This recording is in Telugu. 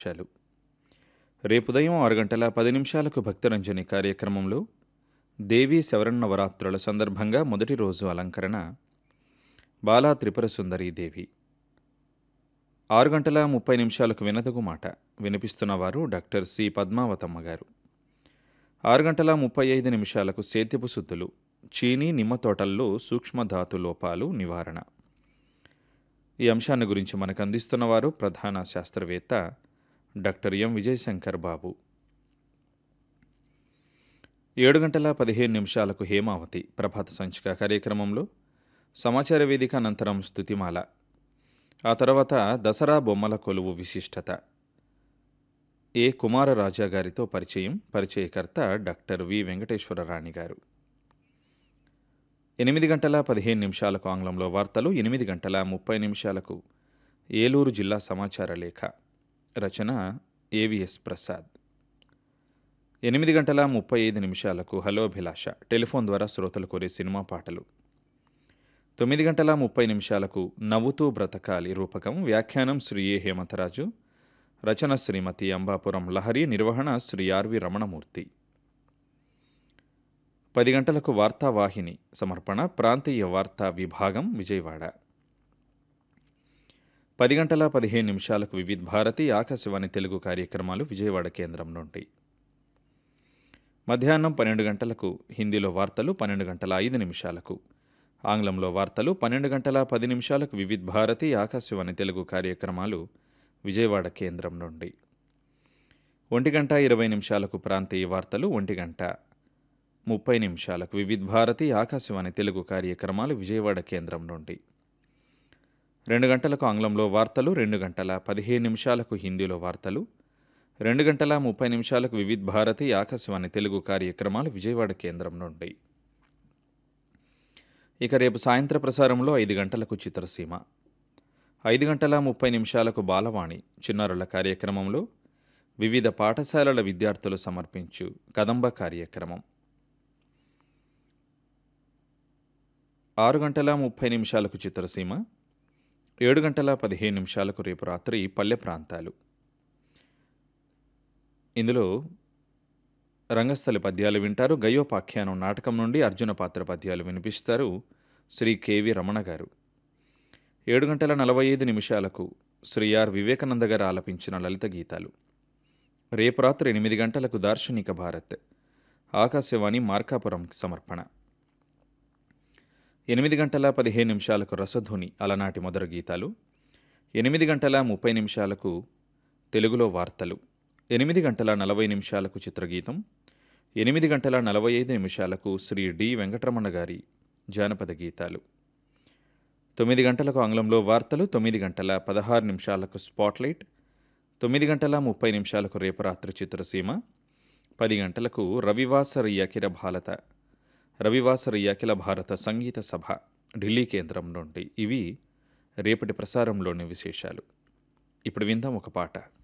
చాలు రేపు ఉదయం ఆరు గంటల పది నిమిషాలకు భక్తరంజని కార్యక్రమంలో దేవీ శవరన్నవరాత్రుల సందర్భంగా మొదటి రోజు అలంకరణ బాలా త్రిపుర సుందరీ దేవి ఆరు గంటల ముప్పై నిమిషాలకు వినదగు మాట వినిపిస్తున్నవారు డాక్టర్ సి పద్మావతమ్మ గారు ఆరు గంటల ముప్పై ఐదు నిమిషాలకు సేద్యపు శుద్ధులు చీనీ నిమ్మ తోటల్లో సూక్ష్మధాతు లోపాలు నివారణ ఈ అంశాన్ని గురించి మనకు అందిస్తున్నవారు ప్రధాన శాస్త్రవేత్త డాక్టర్ ఎం విజయశంకర్ బాబు ఏడు గంటల పదిహేను నిమిషాలకు హేమావతి ప్రభాత సంచిక కార్యక్రమంలో సమాచార వేదిక అనంతరం స్థుతిమాల ఆ తర్వాత దసరా బొమ్మల కొలువు విశిష్టత ఏ కుమారరాజా గారితో పరిచయం పరిచయకర్త డాక్టర్ వి వెంకటేశ్వరరాణి గారు ఎనిమిది గంటల పదిహేను నిమిషాలకు ఆంగ్లంలో వార్తలు ఎనిమిది గంటల ముప్పై నిమిషాలకు ఏలూరు జిల్లా సమాచార లేఖ రచన ఏవిఎస్ ప్రసాద్ ఎనిమిది గంటల ముప్పై ఐదు నిమిషాలకు హలో అభిలాష టెలిఫోన్ ద్వారా శ్రోతలు కోరే సినిమా పాటలు తొమ్మిది గంటల ముప్పై నిమిషాలకు నవ్వుతూ బ్రతకాలి రూపకం వ్యాఖ్యానం శ్రీ ఏ హేమంతరాజు రచన శ్రీమతి అంబాపురం లహరి నిర్వహణ శ్రీ ఆర్వి రమణమూర్తి పది గంటలకు వార్తావాహిని సమర్పణ ప్రాంతీయ వార్తా విభాగం విజయవాడ పది గంటల పదిహేను నిమిషాలకు వివిధ భారతి ఆకాశవాణి తెలుగు కార్యక్రమాలు విజయవాడ కేంద్రం నుండి మధ్యాహ్నం పన్నెండు గంటలకు హిందీలో వార్తలు పన్నెండు గంటల ఐదు నిమిషాలకు ఆంగ్లంలో వార్తలు పన్నెండు గంటల పది నిమిషాలకు వివిధ భారతి ఆకాశవాణి తెలుగు కార్యక్రమాలు విజయవాడ కేంద్రం నుండి ఒంటి గంట ఇరవై నిమిషాలకు ప్రాంతీయ వార్తలు ఒంటి గంట ముప్పై నిమిషాలకు వివిధ భారతి ఆకాశవాణి తెలుగు కార్యక్రమాలు విజయవాడ కేంద్రం నుండి రెండు గంటలకు ఆంగ్లంలో వార్తలు రెండు గంటల పదిహేను నిమిషాలకు హిందీలో వార్తలు రెండు గంటల ముప్పై నిమిషాలకు వివిధ భారతి ఆకాశవాణి తెలుగు కార్యక్రమాలు విజయవాడ కేంద్రం నుండి ఇక రేపు సాయంత్ర ప్రసారంలో ఐదు గంటలకు చిత్రసీమ ఐదు గంటల ముప్పై నిమిషాలకు బాలవాణి చిన్నారుల కార్యక్రమంలో వివిధ పాఠశాలల విద్యార్థులు సమర్పించు కదంబ కార్యక్రమం ఆరు గంటల ముప్పై నిమిషాలకు చిత్రసీమ ఏడు గంటల పదిహేను నిమిషాలకు రేపు రాత్రి పల్లె ప్రాంతాలు ఇందులో రంగస్థలి పద్యాలు వింటారు గయోపాఖ్యానం నాటకం నుండి అర్జున పాత్ర పద్యాలు వినిపిస్తారు శ్రీ కెవి రమణ గారు ఏడు గంటల నలభై ఐదు నిమిషాలకు శ్రీ ఆర్ వివేకానంద గారు ఆలపించిన లలిత గీతాలు రేపు రాత్రి ఎనిమిది గంటలకు దార్శనిక భారత్ ఆకాశవాణి మార్కాపురం సమర్పణ ఎనిమిది గంటల పదిహేను నిమిషాలకు రసధ్వని అలనాటి మొదటి గీతాలు ఎనిమిది గంటల ముప్పై నిమిషాలకు తెలుగులో వార్తలు ఎనిమిది గంటల నలభై నిమిషాలకు చిత్రగీతం ఎనిమిది గంటల నలభై ఐదు నిమిషాలకు శ్రీ డి వెంకటరమణ గారి జానపద గీతాలు తొమ్మిది గంటలకు ఆంగ్లంలో వార్తలు తొమ్మిది గంటల పదహారు నిమిషాలకు స్పాట్లైట్ తొమ్మిది గంటల ముప్పై నిమిషాలకు రేపు రాత్రి చిత్రసీమ పది గంటలకు రవివాసరి అఖిల భారత రవివాసరి అఖిల భారత సంగీత సభ ఢిల్లీ కేంద్రం నుండి ఇవి రేపటి ప్రసారంలోని విశేషాలు ఇప్పుడు విందాం ఒక పాట